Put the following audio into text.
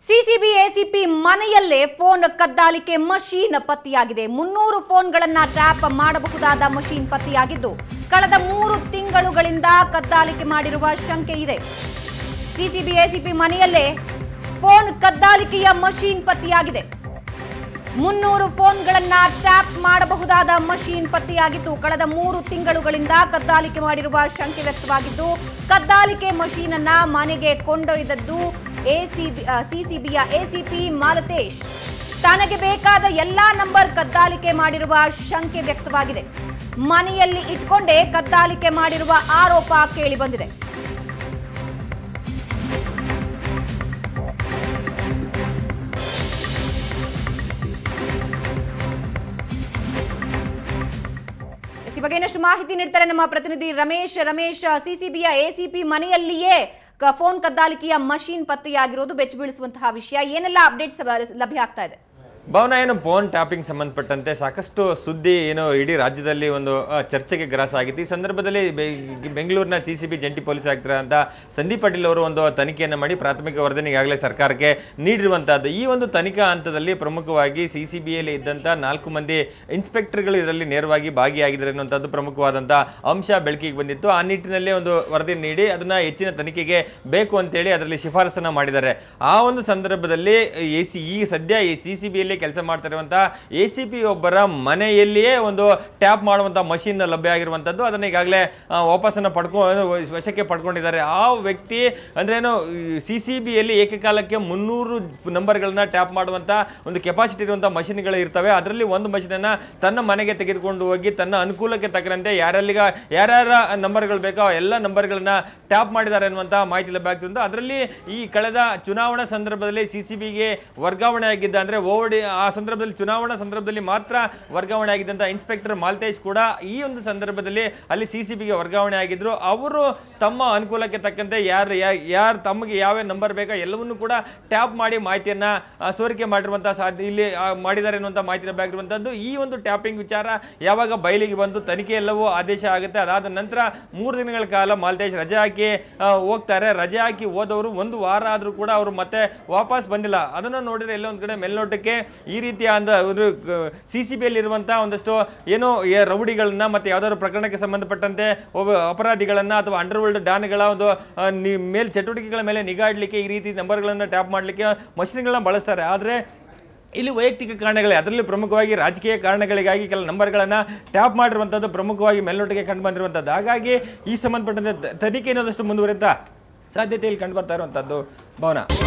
CCB ACP ಮನೆಯಲ್ಲೇ phone ಕದ್ದಾಲಿಕೆ machine ಪತ್ತೆಯಾಗಿದೆ ಮುನ್ನೂರು ಫೋನ್ಗಳನ್ನ ಟ್ಯಾಪ್ ಮಾಡಬಹುದಾದ ಮಷೀನ್ ಪತ್ತೆಯಾಗಿದ್ದು ಕಳೆದ ಮೂರು ತಿಂಗಳುಗಳಿಂದ ಕದ್ದಾಲಿಕೆ ಮಾಡಿರುವ ಶಂಕೆ ಇದೆ ಸಿಸಿಬಿ ಎಸಿಪಿ ಮನೆಯಲ್ಲೇ ಫೋನ್ ಕದ್ದಾಲಿಕೆಯ ಮಷೀನ್ ಪತ್ತೆಯಾಗಿದೆ ಮುನ್ನೂರು ಫೋನ್ಗಳನ್ನ ಟ್ಯಾಪ್ ಮಾಡಬಹುದಾದ ಮಷೀನ್ ಪತ್ತೆಯಾಗಿದ್ದು ಕಳೆದ ಮೂರು ತಿಂಗಳುಗಳಿಂದ ಕದ್ದಾಲಿಕೆ ಮಾಡಿರುವ ಶಂಕೆ ವ್ಯಕ್ತವಾಗಿದ್ದು ಕದ್ದಾಲಿಕೆ ಮಷೀನ್ ಅನ್ನ ಮನೆಗೆ ಕೊಂಡೊಯ್ದದ್ದು ಎಸಿಬಿ ಸಿಸಿಬಿಯ ಎಸಿಪಿ ಮಾಲತೇಶ್ ತನಗೆ ಬೇಕಾದ ಎಲ್ಲಾ ನಂಬರ್ ಕದ್ದಾಲಿಕೆ ಮಾಡಿರುವ ಶಂಕೆ ವ್ಯಕ್ತವಾಗಿದೆ ಮನೆಯಲ್ಲಿ ಇಟ್ಕೊಂಡೇ ಕದ್ದಾಲಿಕೆ ಮಾಡಿರುವ ಆರೋಪ ಕೇಳಿಬಂದಿದೆ ಈ ಬಗ್ಗೆ ಇನ್ನಷ್ಟು ಮಾಹಿತಿ ನೀಡ್ತಾರೆ ನಮ್ಮ ಪ್ರತಿನಿಧಿ ರಮೇಶ್ ರಮೇಶ್ ಸಿಸಿಬಿಯ ಎಸಿಪಿ ಮನೆಯಲ್ಲಿಯೇ ಕ- ಫೋನ್ ಕದ್ದಾಲಿಕೆಯ ಮಷೀನ್ ಪತ್ತೆಯಾಗಿರೋದು ಬೆಚ್ಚಿ ಬೀಳಿಸುವಂತಹ ವಿಷಯ ಏನೆಲ್ಲ ಅಪ್ಡೇಟ್ಸ್ ಲಭ್ಯ ಆಗ್ತಾ ಇದೆ ಭಾವನ ಏನು ಫೋನ್ ಟ್ಯಾಪಿಂಗ್ ಸಂಬಂಧಪಟ್ಟಂತೆ ಸಾಕಷ್ಟು ಸುದ್ದಿ ಏನು ಇಡೀ ರಾಜ್ಯದಲ್ಲಿ ಒಂದು ಆ, ಚರ್ಚೆಗೆ ಗ್ರಾಸ ಆಗಿತ್ತು ಈ ಸಂದರ್ಭದಲ್ಲಿ ಬೆ- ಬೆಂಗಳೂರಿನ ಸಿ ಸಿ ಬಿ ಜಂಟಿ ಪೊಲೀಸ್ ಆಯುಕ್ತರಾದಂಥ ಸಂದೀಪ್ ಪಾಟೀಲ್ ಅವರು ಒಂದು ತನಿಖೆಯನ್ನು ಮಾಡಿ ಪ್ರಾಥಮಿಕ ವರದಿನ ಈಗಾಗಲೇ ಸರ್ಕಾರಕ್ಕೆ ನೀಡಿರುವಂತಹದ್ದು ಈ ಒಂದು ತನಿಖಾ ಹಂತದಲ್ಲಿ ಪ್ರಮುಖವಾಗಿ ಸಿ ಸಿ ಬಿಯಲ್ಲಿ ಇದ್ದಂಥ ನಾಲ್ಕು ಮಂದಿ ಇನ್ಸ್ಪೆಕ್ಟರ್ಗಳು ಇದರಲ್ಲಿ ನೇರವಾಗಿ ಭಾಗಿಯಾಗಿದ್ದಾರೆ ಅನ್ನುವಂಥದ್ದು ಪ್ರಮುಖವಾದಂಥ ಅಂಶ ಬೆಳಕಿಗೆ ಬಂದಿತ್ತು ಆ ನಿಟ್ಟಿನಲ್ಲಿ ಒಂದು ವರದಿ ನೀಡಿ ಅದನ್ನ ಹೆಚ್ಚಿನ ತನಿಖೆಗೆ ಬೇಕು ಅಂತೇಳಿ ಅದರಲ್ಲಿ ಶಿಫಾರಸನ್ನ ಮಾಡಿದ್ದಾರೆ ಆ ಒಂದು ಸಂದರ್ಭದಲ್ಲಿ ಎ ಸಿ ಈ ಸದ್ಯ ಈ ಸಿ ಸಿ ಬಿಯಲ್ಲಿ ಕೆಲಸ ಮಾಡ್ತಾ ಇರುವಂತಹ ಎ ಸಿ ಪಿ ಒಬ್ಬರ ಮನೆಯಲ್ಲಿಯೇ ಒಂದು ಟ್ಯಾಪ್ ಮಾಡುವಂಥ ಮಷಿನ್ ಲಭ್ಯ ಆಗಿರುವಂಥದ್ದು ಅದನ್ನ ಈಗಾಗಲೇ ಆ, ವಾಪಸ್ಸನ್ನ ಪಡ್ಕೊ ವಶಕ್ಕೆ ಪಡ್ಕೊಂಡಿದ್ದಾರೆ ಆ ವ್ಯಕ್ತಿ ಅಂದ್ರೇನು ಸಿ ಸಿ ಬಿಯಲ್ಲಿ ಏಕಕಾಲಕ್ಕೆ ಮುನ್ನೂರು ನಂಬರ್ಗಳನ್ನ ಟ್ಯಾಪ್ ಮಾಡುವಂಥ ಒಂದು ಕೆಪಾಸಿಟಿ ಇರುವಂಥ ಮಷಿನ್ಗಳು ಇರ್ತವೆ ಅದರಲ್ಲಿ ಒಂದು ಮಷಿನನ್ನು ತನ್ನ ಮನೆಗೆ ತೆಗೆದುಕೊಂಡು ಹೋಗಿ ತನ್ನ ಅನುಕೂಲಕ್ಕೆ ತಕ್ಕಂತೆ ಯಾರೆಲ್ಲಿಗ ಯಾರ್ಯಾರ ನಂಬರ್ಗಳು ಬೇಕೋ ಆ ಎಲ್ಲ ನಂಬರ್ಗಳನ್ನ ಟ್ಯಾಪ್ ಮಾಡಿದ್ದಾರೆ ಅನ್ನುವಂಥ ಮಾಹಿತಿ ಲಭ್ಯ ಆಗ್ತಿದ್ದು ಅದರಲ್ಲಿ ಈ ಕಳೆದ ಚುನಾವಣಾ ಸಂದರ್ಭದಲ್ಲಿ ಸಿ ಸಿ ಬಿಗೆ ವರ್ಗಾವಣೆ ಆಗಿದ್ದ ಅಂದರೆ ಓವಡಿ ಆ ಸಂದರ್ಭದಲ್ಲಿ ಚುನಾವಣಾ ಸಂದರ್ಭದಲ್ಲಿ ಮಾತ್ರ ವರ್ಗಾವಣೆ ಆಗಿದ್ದಂಥ ಇನ್ಸ್ಪೆಕ್ಟರ್ ಮಾಲ್ತೇಶ್ ಕೂಡ ಈ ಒಂದು ಸಂದರ್ಭದಲ್ಲಿ ಅಲ್ಲಿ ಸಿ ಸಿ ಬಿಗೆ ವರ್ಗಾವಣೆ ಆಗಿದ್ರು ಅವರು ತಮ್ಮ ಅನುಕೂಲಕ್ಕೆ ತಕ್ಕಂತೆ ಯಾರು ಯಾರು ತಮಗೆ ಯಾವ ನಂಬರ್ ಬೇಕೋ ಎಲ್ಲವನ್ನೂ ಕೂಡ ಟ್ಯಾಪ್ ಮಾಡಿ ಮಾಹಿತಿಯನ್ನ ಆ, ಸೋರಿಕೆ ಮಾಡಿರುವಂತಹ ಸಾಧ್ಯ ಇಲ್ಲಿ ಆ, ಮಾಡಿದ್ದಾರೆ ಅನ್ನುವಂಥ ಮಾಹಿತಿ ಲಭ್ಯ ಆಗಿರುವಂಥದ್ದು ಈ ಒಂದು ಟ್ಯಾಪಿಂಗ್ ವಿಚಾರ ಯಾವಾಗ ಬಯಲಿಗೆ ಬಂದು ತನಿಖೆ ಎಲ್ಲವೂ ಆದೇಶ ಆಗುತ್ತೆ ಅದಾದ ನಂತರ ಮೂರು ದಿನಗಳ ಕಾಲ ಮಾಲ್ತೇಶ್ ರಜೆ ಹಾಕಿ ಆ, ಹೋಗ್ತಾರೆ ರಜೆ ಹಾಕಿ ಹೋದವರು ಒಂದು ವಾರ ಆದರೂ ಕೂಡ ಅವರು ಮತ್ತೆ ವಾಪಸ್ ಬಂದಿಲ್ಲ ಅದನ್ನು ನೋಡಿದ್ರೆ ಎಲ್ಲ ಒಂದು ಕಡೆ ಮೇಲ್ನೋಟಕ್ಕೆ ಈ ರೀತಿಯ ಅಂದ ಒಂದು ಸಿ ಸಿ ಬಿಯಲ್ಲಿ ಇರುವಂತಹ ಒಂದಷ್ಟು ಏನೋ ಏ ರೌಡಿಗಳನ್ನ ಮತ್ತೆ ಯಾವ್ದಾದ್ರು ಪ್ರಕರಣಕ್ಕೆ ಸಂಬಂಧಪಟ್ಟಂತೆ ಒಬ್ಬ ಅಪರಾಧಿಗಳನ್ನ ಅಥವಾ ಅಂಡರ್ ವರ್ಲ್ಡ್ ಡಾನ್ಗಳ ಒಂದು ಆ, ನಿ- ಮೇಲ್ ಚಟುವಟಿಕೆಗಳ ಮೇಲೆ ನಿಗಾ ಇಡ್ಲಿಕ್ಕೆ ಈ ರೀತಿ ನಂಬರ್ಗಳನ್ನ ಟ್ಯಾಪ್ ಮಾಡಲಿಕ್ಕೆ ಮಷಿನ್ಗಳನ್ನ ಬಳಸ್ತಾರೆ ಆದರೆ ಇಲ್ಲಿ ವೈಯಕ್ತಿಕ ಕಾರಣಗಳೇ ಅದರಲ್ಲಿ ಪ್ರಮುಖವಾಗಿ ರಾಜಕೀಯ ಕಾರಣಗಳಿಗಾಗಿ ಕೆಲ ನಂಬರ್ಗಳನ್ನು ಟ್ಯಾಪ್ ಮಾಡಿರುವಂಥದ್ದು ಪ್ರಮುಖವಾಗಿ ಮೇಲ್ನೋಟಿಗೆ ಕಂಡು ಬಂದಿರುವಂಥದ್ದು ಹಾಗಾಗಿ ಈ ಸಂಬಂಧಪಟ್ಟಂತೆ ತ- ತನಿಖೆ ಅನ್ನೋದಷ್ಟು ಮುಂದುವರಿಯುತ್ತಾ ಸಾಧ್ಯತೆ ಇಲ್ಲಿ ಕಂಡು ಬರ್ತಾ ಇರುವಂಥದ್ದು ಭವನ